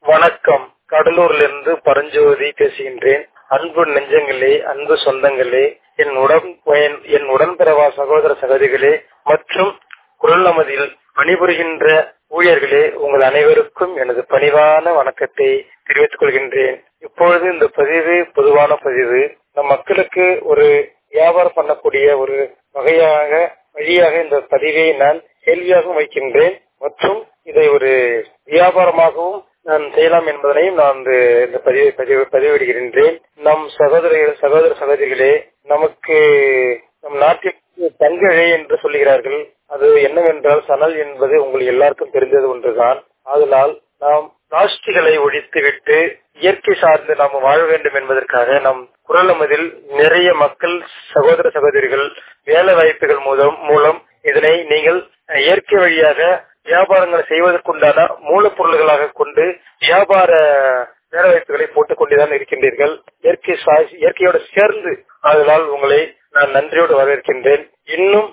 வணக்கம் கடலூரிலிருந்து பரஞ்சோதி பேசுகின்றேன் அன்பு நெஞ்சங்களே அன்பு சொந்தங்களே என் உடன் என்- என் உடன்பிறவா சகோதர சகோதரிகளே மற்றும் குரல் நமதில் பணிபுரிகின்ற ஊழியர்களே உங்கள் அனைவருக்கும் எனது பணிவான வணக்கத்தை தெரிவித்துக் கொள்கின்றேன் இப்பொழுது இந்த பதிவு பொதுவான பதிவு நம் மக்களுக்கு ஒரு வியாபாரம் பண்ணக்கூடிய ஒரு வகையாக வழியாக இந்த பதிவை நான் கேள்வியாகவும் வைக்கின்றேன் மற்றும் இதை ஒரு வியாபாரமாகவும் நான் செய்யலாம் என்பதனையும் நான் இந்த இந்த பதிவை பதிவு பதிவிடுகின்றேன் நம் சகோதர சகோதர சகோதரிகளே நமக்கு நம் நாட்டிற்கு தங்கழை என்று சொல்லுகிறார்கள் அது என்னவென்றால் சணல் என்பது உங்கள் எல்லாருக்கும் தெரிந்தது ஒன்றுதான் அதனால் நாம் பிளாஸ்டிகளை ஒழித்துவிட்டு இயற்கை சார்ந்து நாம் வாழ வேண்டும் என்பதற்காக நம் குரல் அமதில் நிறைய மக்கள் சகோதர சகோதரிகள் வேலை வாய்ப்புகள் மூலம் மூலம் இதனை நீங்கள் இயற்கை வழியாக வியாபாரங்களை செய்வதற்குண்டான மூலப்பொருள்களாக கொண்டு வியாபார வேலை வாய்ப்புகளை போட்டுக் கொண்டுதான் இருக்கின்றீர்கள் இயற்கை சா- இயற்கையோடு சேர்ந்து அதனால் உங்களை நான் நன்றியோடு வரவேற்கின்றேன் இன்னும்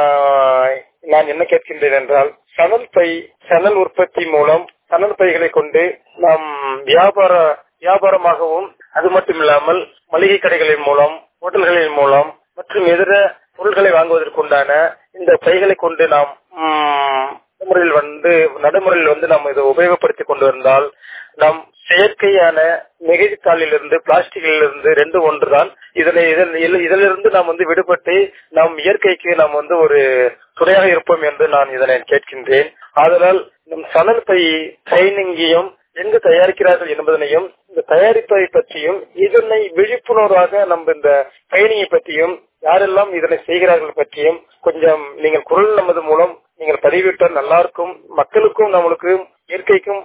ஆஹ், நான் என்ன கேட்கின்றேன் என்றால் சணல் பை சணல் உற்பத்தி மூலம் சணல் பைகளை கொண்டு நாம் வியாபார வியாபாரமாகவும் அது மட்டும் இல்லாமல் மளிகை கடைகளின் மூலம் ஹோட்டல்களின் மூலம் மற்றும் இதர பொருட்களை வாங்குவதற்குண்டான இந்த பைகளை கொண்டு நாம் ம், நடைமுறையில் வந்து நடைமுறையில் வந்து நாம் இதை உபயோகப்படுத்திக் கொண்டு வந்தால் நாம் செயற்கையான நெகிழித்தாளில் இருந்து பிளாஸ்டிக்கில் இருந்து ரெண்டு ஒன்றுதான் இதனை இதில் இதில்- இதிலிருந்து நாம் வந்து விடுபட்டு நாம் இயற்கைக்கு நாம் வந்து ஒரு துணையாக இருப்போம் என்று நான் இதனை கேட்கின்றேன் ஆதலால் நம் சணல் பை ட்ரைனிங்கையும் எங்கு தயாரிக்கிறார்கள் என்பதனையும் இந்த தயாரிப்பை பற்றியும் இதனை விழிப்புணர்வாக நம்ம இந்த ட்ரைனிங்கை பற்றியும் யாரெல்லாம் இதனை செய்கிறார்கள் பற்றியும் கொஞ்சம் நீங்கள் குரல் நமது மூலம் நீங்கள் பதிவிட்டால் நல்லா இருக்கும் மக்களுக்கும் நம்மளுக்கு இயற்கைக்கும்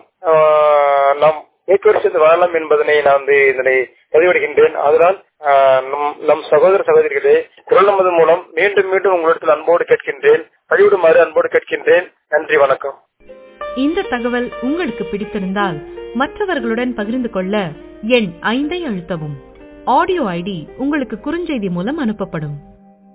ஆஹ், நாம் ஏற்கனவே சேர்ந்து வாழலாம் என்பதனை நான் வந்து இதனை பதிவிடுகின்றேன் அதனால் ஆஹ், நம்- நம் சகோதர சகோதரிகளே குரல் நமது மூலம் மீண்டும் மீண்டும் உங்களிடத்தில் அன்போடு கேட்கின்றேன் பதிவிடுமாறு அன்போடு கேட்கின்றேன் நன்றி வணக்கம் இந்த தகவல் உங்களுக்கு பிடித்திருந்தால் மற்றவர்களுடன் பகிர்ந்து கொள்ள எண் ஐந்தை அழுத்தவும் ஆடியோ ஐடி உங்களுக்கு குறுஞ்செய்தி மூலம் அனுப்பப்படும்